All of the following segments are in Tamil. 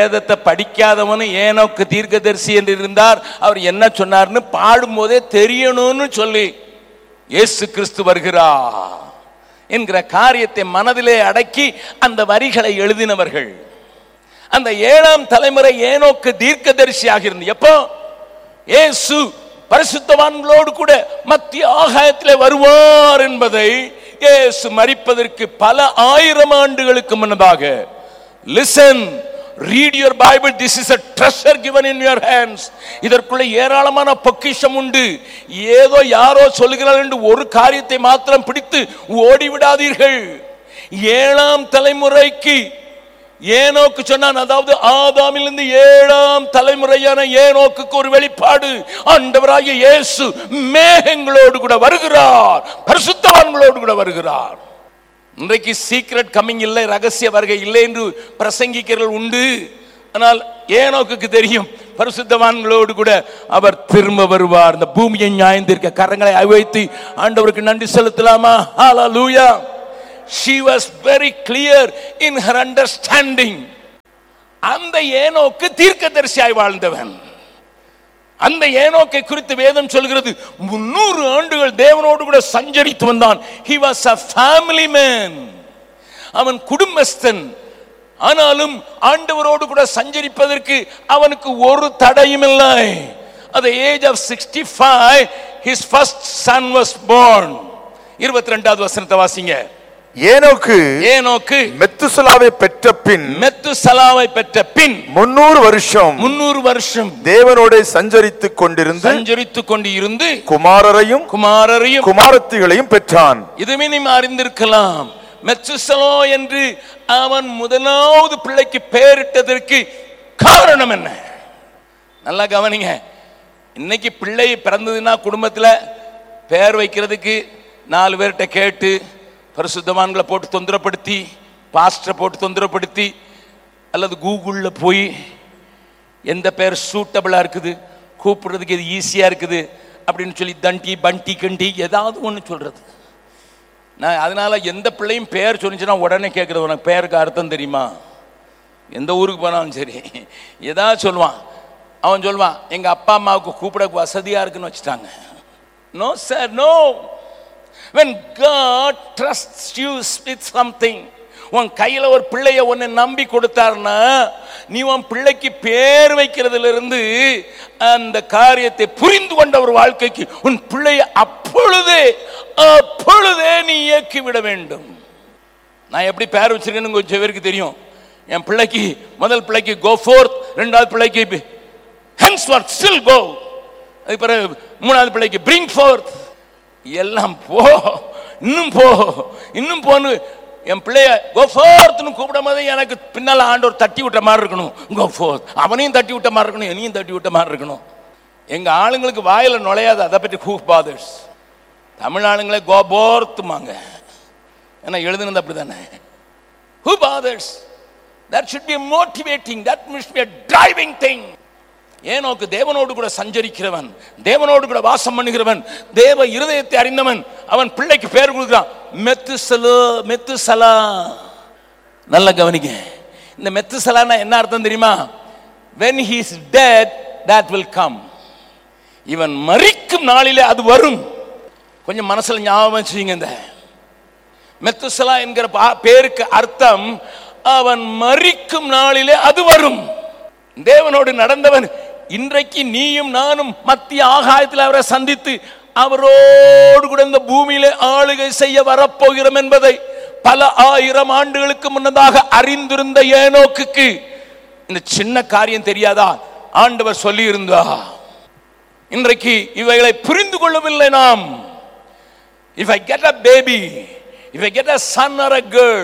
வேதத்தை படிக்காதவனும் ஏனோக்கு தீர்க்கதரிசி என்று இருந்தார் அவர் என்ன சொன்னார்னு பாடும்போதே தெரியணும்னு சொல்லி இயேசு கிறிஸ்து வருகிறார் என்கிற காரியத்தை மனதிலே அடக்கி அந்த வரிகளை எழுதினவர்கள் அந்த ஏழாம் தலைமுறை ஏனோக்கு தீர்க்கதரிசியாக இருந்து எப்போ இயேசு பரிசுத்தவான்களோடு கூட மத்திய ஆகாயத்திலே வருவார் என்பதை இயேசு மரிப்பதற்கு பல ஆயிரம் ஆண்டுகளுக்கு முன்னதாக listen read your Bible this is a treasure given in your hands இதற்குள்ள ஏராளமான பொக்கிஷம் உண்டு ஏதோ யாரோ சொல்லுகிறார்கள் என்று ஒரு காரியத்தை மாத்திரம் பிடித்து ஓடிவிடாதீர்கள் ஏழாம் தலைமுறைக்கு ஏனோக்கு சொன்னான் அதாவது ஆதாமிலிருந்து ஏழாம் தலைமுறையான ஏனோக்குக்கு ஒரு வெளிப்பாடு ஆண்டவராகிய இயேசு மேகங்களோடு கூட வருகிறார் பரிசுத்தவான்களோடு கூட வருகிறார் இன்றைக்கு சீக்ரெட் கம்மிங் இல்லை ரகசிய வருகை இல்லை என்று பிரசங்கிக்கிறவர்கள் உண்டு ஆனால் ஏனோக்குக்கு தெரியும் பரிசுத்தவான்களோடு கூட அவர் திரும்ப வருவார் இந்த பூமியை நியாயந்திருக்க கரங்களை அவைத்து ஆண்டவருக்கு நன்றி செலுத்தலாமா ஹalleluya she was very clear in her understanding அந்த ஏனோக்கு தீர்க்கதரிசியாய் வாழ்ந்தவன் அந்த ஏனோக்கை குறித்து வேதம் சொல்கிறது முன்னூறு ஆண்டுகள் தேவனோடு கூட சஞ்சரித்து வந்தான் he was a family man அவன் குடும்பஸ்தன் ஆனாலும் ஆண்டவரோடு கூட சஞ்சரிப்பதற்கு அவனுக்கு ஒரு தடையும் இல்லை at the age of 65 his first son was born இருபத்தி ரெண்டாவது வசனத்தை வாசிங்க ஏனோக்கு ஏனோக்கு மெத்துசலாவை பெற்ற பின் மெத்துசலாவை பெற்ற பின் முன்னூறு வருஷம் முன்னூறு வருஷம் தேவனோட சஞ்சரித்துக் கொண்டிருந்து சஞ்சரித்துக் கொண்டு இருந்து குமாரரையும் குமாரரையும் குமாரத்திகளையும் பெற்றான் இதுவே நீ அறிந்திருக்கலாம் மெச்சுசலோ என்று அவன் முதலாவது பிள்ளைக்கு பெயரிட்டதற்கு காரணம் என்ன நல்லா கவனிங்க இன்னைக்கு பிள்ளை பிறந்ததுன்னா குடும்பத்துல பெயர் வைக்கிறதுக்கு நாலு பேர்கிட்ட கேட்டு பரிசுத்தவான்களை போட்டு தொந்தரப்படுத்தி பாஸ்டரை போட்டு தொந்தரப்படுத்தி அல்லது கூகுளில் போய் எந்த பேர் சூட்டபிளாக இருக்குது கூப்பிடுறதுக்கு இது ஈஸியாக இருக்குது அப்படின்னு சொல்லி தண்டி பண்டி கண்டி ஏதாவது ஒன்று சொல்கிறது நான் அதனால எந்த பிள்ளையும் பேர் சொல்லிச்சுன்னா உடனே கேட்குறது உனக்கு பேருக்கு அர்த்தம் தெரியுமா எந்த ஊருக்கு போனாலும் சரி ஏதாவது சொல்லுவான் அவன் சொல்லுவான் எங்கள் அப்பா அம்மாவுக்கு கூப்பிட வசதியாக இருக்குன்னு வச்சுட்டாங்க no sir no when god trusts you with something உன் கையில ஒரு பிள்ளைய உன்னை நம்பி கொடுத்தாருன்னா நீ உன் பிள்ளைக்கு பேர் வைக்கிறதுல இருந்து அந்த காரியத்தை புரிந்து கொண்ட ஒரு வாழ்க்கைக்கு உன் பிள்ளையை அப்பொழுதே அப்பொழுதே நீ இயக்கி விட வேண்டும் நான் எப்படி பேர் வச்சிருக்கேன்னு கொஞ்சம் பேருக்கு தெரியும் என் பிள்ளைக்கு முதல் பிள்ளைக்கு கோ ஃபோர்த் ரெண்டாவது பிள்ளைக்கு ஹென்ஸ்வர்த் ஸ்டில் கோ அதுக்கு பிறகு மூணாவது பிள்ளைக்கு பிரிங் ஃபோர்த் எல்லாம் போ இன்னும் போ இன்னும் போன்னு என் பிள்ளைய கோ ஃபோர்த்னு கூப்பிடும் போது எனக்கு பின்னால் ஆண்டவர் தட்டி விட்ட மாதிரி இருக்கணும் கோ ஃபோர்த் அவனையும் தட்டி விட்ட மாதிரி இருக்கணும் என்னையும் தட்டி விட்ட மாதிரி இருக்கணும் எங்க ஆளுங்களுக்கு வாயில நுழையாது அதை பற்றி ஹூ பாதர்ஸ் தமிழ் ஆளுங்களே கோ போர்த்துமாங்க ஏன்னா எழுதுனது அப்படி தானே who fathers that should be motivating that miss be driving thing Enoch தேவனோடு கூட சஞ்சரிக்கிறவன் தேவனோடு கூட வாசம் பண்ணுகிறவன் தேவ இருதயத்தை அறிந்தவன் அவன் பிள்ளைக்கு பேர் கொடுக்கிறான் மெத்துசலோ மெத்துசலா நல்ல கவனிங்க இந்த மெத்துசலானா என்ன அர்த்தம் தெரியுமா when he is dead that will come இவன் மரிக்கும் நாளிலே அது வரும் கொஞ்சம் மனசுல ஞாபகம் வச்சுங்க இந்த மெத்துசலா என்கிற பா- பேருக்கு அர்த்தம் அவன் மரிக்கும் நாளிலே அது வரும் தேவனோடு நடந்தவன் இன்றைக்கு நீயும் நானும் மத்திய ஆகாயத்தில் அவரை சந்தித்து அவரோடு கூட இந்த பூமியிலே ஆளுகை செய்ய வரப்போகிறோம் என்பதை பல ஆயிரம் ஆண்டுகளுக்கு முன்னதாக அறிந்திருந்த ஏனோக்குக்கு இந்த சின்ன காரியம் தெரியாதா ஆண்டவர் சொல்லி இருந்தா இன்றைக்கு இவைகளை புரிந்து கொள்ளவில்லை நாம் If I get a baby, if I get a son or a girl,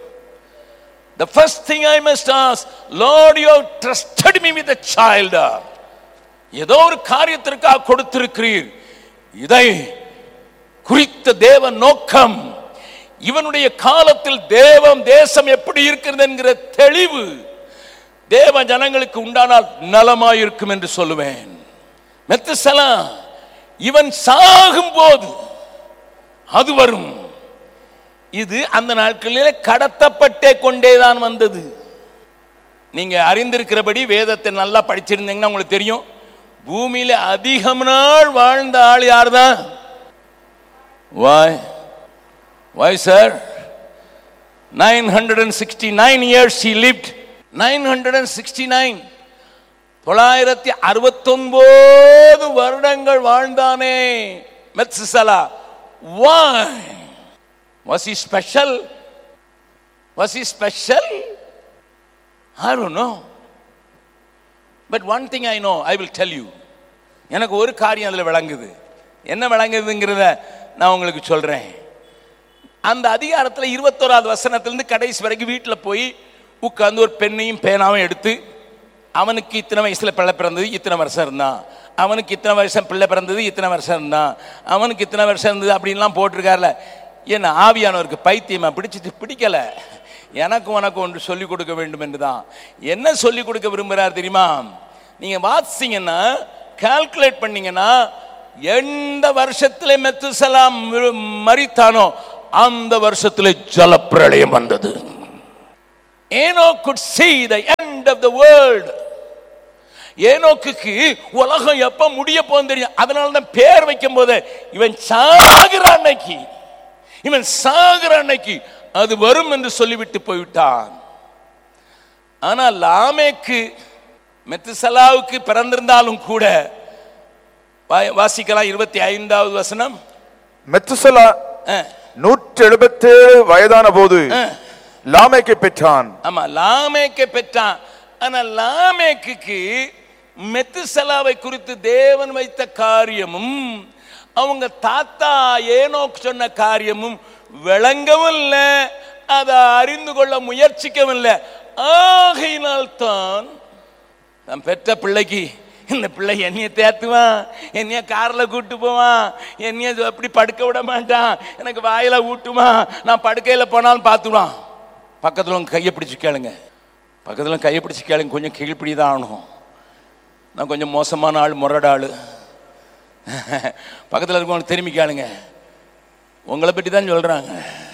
the first thing I must ask, Lord, you have trusted me with a child. ஏதோ ஒரு காரியத்திற்காக கொடுத்திருக்கிறீர் இதை குறித்த தேவ நோக்கம் இவனுடைய காலத்தில் தேவம் தேசம் எப்படி இருக்கிறது என்கிற தெளிவு தேவ ஜனங்களுக்கு உண்டானால் நலமாயிருக்கும் என்று சொல்லுவேன் மெத்துசலா இவன் சாகும் போது அது வரும் இது அந்த நாட்களிலே கடத்தப்பட்டே கொண்டேதான் வந்தது நீங்க அறிந்திருக்கிறபடி வேதத்தை நல்லா படிச்சிருந்தீங்கன்னா உங்களுக்கு தெரியும் பூமியில அதிகம் நாள் வாழ்ந்த ஆள் யார்தான் why why sir nine hundred and sixty nine years he lived nine hundred and sixty nine தொள்ளாயிரத்தி அறுபத்தொன்பது வருடங்கள் வாழ்ந்தானே Methuselah why was he special was he special I don't know. But one thing I know, I will tell you. எனக்கு ஒரு காரியம் அதில் விளங்குது என்ன விளங்குதுங்கிறத நான் உங்களுக்கு சொல்றேன் அந்த அதிகாரத்தில் இருபத்தோராவது வசனத்திலிருந்து கடைசி வரைக்கும் வீட்டில் போய் உட்கார்ந்து ஒரு பெண்ணையும் பேனாவும் எடுத்து அவனுக்கு இத்தனை வயசுல பிள்ளை பிறந்தது இத்தனை வருஷம் இருந்தான் அவனுக்கு இத்தனை வருஷம் பிள்ளை பிறந்தது இத்தனை வருஷம் இருந்தான் அவனுக்கு இத்தனை வருஷம் இருந்தது அப்படின்லாம் போட்டிருக்காருல என்ன ஆவியானவருக்கு பைத்தியமா பிடிச்சிட்டு பிடிக்கல எனக்கு உனக்கு ஒன்று சொல்லிக் கொடுக்க வேண்டும் என்றுதான் என்ன சொல்லிக் கொடுக்க விரும்புகிறார் தெரியுமா நீங்க வாசிங்கன்னா கால்குலேட் பண்ணீங்கன்னா எந்த வருஷத்துல மெத்துசலாம் மரித்தானோ அந்த வருஷத்துல ஜலப்பிரளயம் வந்தது ஏனோ could see the end of the world ஏனோக்குக்கு உலகம் எப்ப முடிய போகுது தெரியும் அதனால தான் பேர் வைக்கும் போது இவன் சாகுற அன்னைக்கு இவன் சாகுற அன்னைக்கு அது வரும் என்று சொல்லிவிட்டு போய்விட்டான் ஆனால் லாமேக்கு மெத்துசலாவுக்கு பிறந்திருந்தாலும் கூட வா- வாசிக்கலாம் இருபத்தி ஐந்தாவது வசனம் மெத்துசலா அஹ், நூற்றி எழுபத்தேழு வயதான போது அஹ். லாமேக்கை பெற்றான் ஆமா லாமேக்கை பெற்றான் ஆனா லாமேக்குக்கு மெத்துசலாவை குறித்து தேவன் வைத்த காரியமும் அவங்க தாத்தா ஏனோக் சொன்ன காரியமும் விளங்கவும் இல்லை அதை அறிந்து கொள்ள முயற்சிக்கவும் இல்லை ஆகையினால் தான் நான் பெற்ற பிள்ளைக்கு இந்த பிள்ளை என்னைய தேத்துவான் என்னைய காரில் கூட்டு போவான் என்னைய அப்படி படுக்க விட மாட்டான் எனக்கு வாயில ஊட்டுவான் நான் படுக்கையில் போனாலும் பார்த்துடுவான் பக்கத்தில் உங்க கையை பிடிச்சு கேளுங்க பக்கத்தில் கையை பிடிச்சு கேளுங்க கொஞ்சம் கீழ்ப்பிடி தான் ஆகணும் நான் கொஞ்சம் மோசமான ஆள் முரட ஆள் பக்கத்தில் இருக்கவங்க திரும்பி கேளுங்க உங்களை பற்றி தான் சொல்கிறாங்க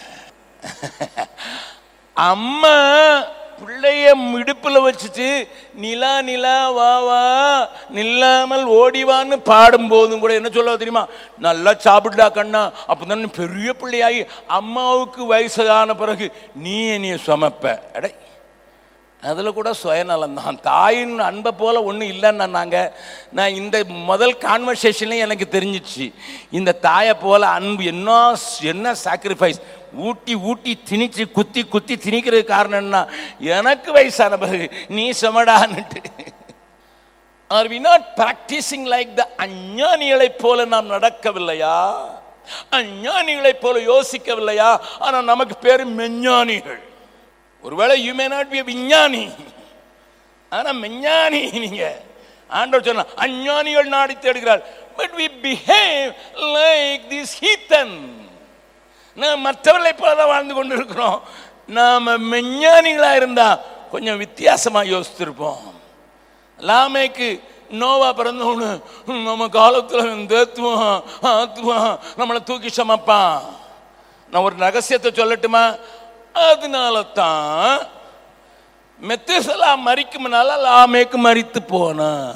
அம்மா பிள்ளைய இடுப்புல வச்சுட்டு நிலா நிலா வா வா நில்லாமல் ஓடிவான்னு பாடும் போதும் கூட என்ன சொல்ல தெரியுமா நல்லா சாப்பிடுடா கண்ணா அப்பதான் நீ பெரிய பிள்ளையாகி அம்மாவுக்கு வயசான பிறகு நீ என்னைய சுமப்ப அடை அதில் கூட சுயநலம் தான் தாயின் அன்பை போல ஒன்றும் இல்லைன்னு நாங்கள் நான் இந்த முதல் கான்வர்சேஷன்லேயும் எனக்கு தெரிஞ்சிச்சு இந்த தாயை போல அன்பு என்ன என்ன சாக்ரிஃபைஸ் ஊட்டி ஊட்டி திணிச்சு குத்தி குத்தி திணிக்கிறதுக்கு காரணம் என்ன எனக்கு வயசான பிறகு நீ சுமடான்னுட்டு are we not practising like the அஞ்ஞானிகளைப் போல நாம் நடக்கவில்லையா அஞ்ஞானிகளைப் போல யோசிக்கவில்லையா ஆனால் நமக்கு பேர் மெஞ்ஞானிகள் ஒருவேளை யூ மே நாட் பி விஞ்ஞானி ஆனா மெஞ்ஞானி நீங்க ஆண்டவர் சொன்ன அஞ்ஞானிகள் நாடி தேடுகிறார் but we behave like this heathen நாம் மற்றவர்களை போல தான் வாழ்ந்து கொண்டு இருக்கிறோம் நாம மெஞ்ஞானிகளா இருந்தா கொஞ்சம் வித்தியாசமா யோசித்திருப்போம் லாமேக்கு நோவா பிறந்தவனு நம்ம காலத்தில் தேத்துவான் ஆத்துவான் நம்மளை தூக்கி சமைப்பான் நான் ஒரு ரகசியத்தை சொல்லட்டுமா அதனால தான் மெத்துசலா மறிக்கும்னால லாமேக்கு மறித்து போனான்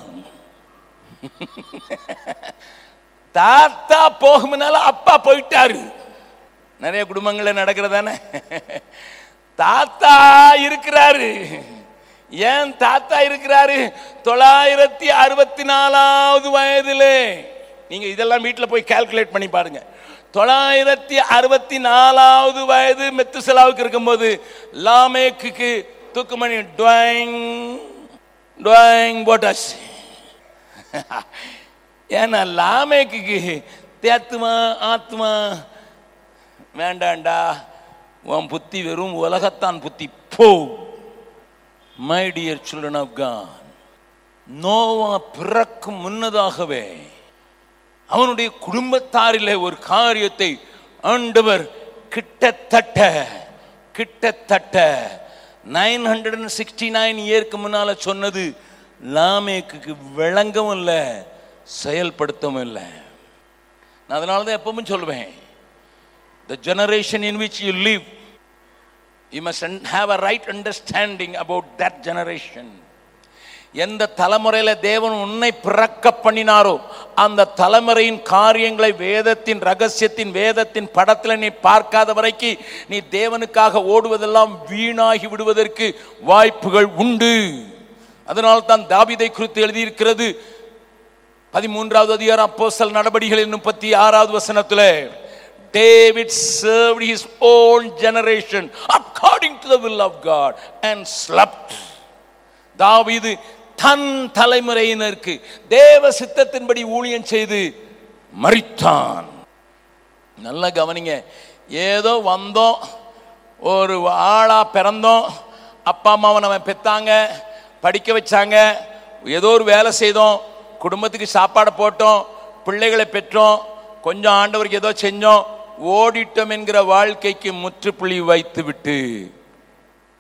தாத்தா போகும்னால அப்பா போயிட்டாரு நிறைய குடும்பங்கள்ல நடக்கிறதானே தாத்தா இருக்கிறாரு ஏன் தாத்தா இருக்கிறாரு தொள்ளாயிரத்தி அறுபத்தி நாலாவது வயதிலே நீங்க இதெல்லாம் வீட்டில் போய் கால்குலேட் பண்ணி பாருங்க தொள்ளாயிரத்தி அறுபத்தி நாலாவது வயது மெத்துசலாவுக்கு இருக்கும்போது லாமேக்கு தூக்குமணி டுவாயிங் டுவாயிங் போட்டாச்சு ஏன்னா லாமேக்கு தேத்துமா ஆத்துமா வேண்டாண்டா உன் புத்தி வெறும் உலகத்தான் புத்தி போ my dear children of God Noah பிறக்கும் முன்னதாகவே அவனுடைய குடும்பத்தாரிலே ஒரு காரியத்தை ஆண்டவர் கிட்டத்தட்ட கிட்டத்தட்ட nine hundred and sixty nine இயருக்கு முன்னால சொன்னது லாமேக்கு விளங்கவும் இல்லை செயல்படுத்தவும் இல்லை நான் அதனால தான் எப்பவும் சொல்லுவேன் the generation in which you live You must un- have a right understanding about that generation. எந்த தலைமுறையில தேவன் உன்னை பிறக்க பண்ணினாரோ அந்த தலைமுறையின் காரியங்களை வேதத்தின் ரகசியத்தின் வேதத்தின் படத்துல நீ பார்க்காத வரைக்கும் நீ தேவனுக்காக ஓடுவதெல்லாம் வீணாகி விடுவதற்கு வாய்ப்புகள் உண்டு அதனால் தான் தாவீதை குறித்து எழுதியிருக்கிறது பதிமூன்றாவது அதிகாரம் அப்போஸ்தல நடபடிகளின் முப்பத்தி ஆறாவது வசனத்துல David served his own generation according to the will of God and slept. தாவீது தன் தலைமுறையினருக்கு தேவ சித்தத்தின்படி ஊழியம் செய்து மரித்தான் நல்லா கவனிங்க ஏதோ வந்தோம் ஒரு ஆளா பிறந்தோம் அப்பா அம்மாவை நம்ம பெத்தாங்க படிக்க வச்சாங்க ஏதோ ஒரு வேலை செய்தோம் குடும்பத்துக்கு சாப்பாடு போட்டோம் பிள்ளைகளை பெற்றோம் கொஞ்சம் ஆண்டவருக்கு ஏதோ செஞ்சோம் ஓடிட்டோம் என்கிற வாழ்க்கைக்கு முற்றுப்புள்ளி வைத்து விட்டு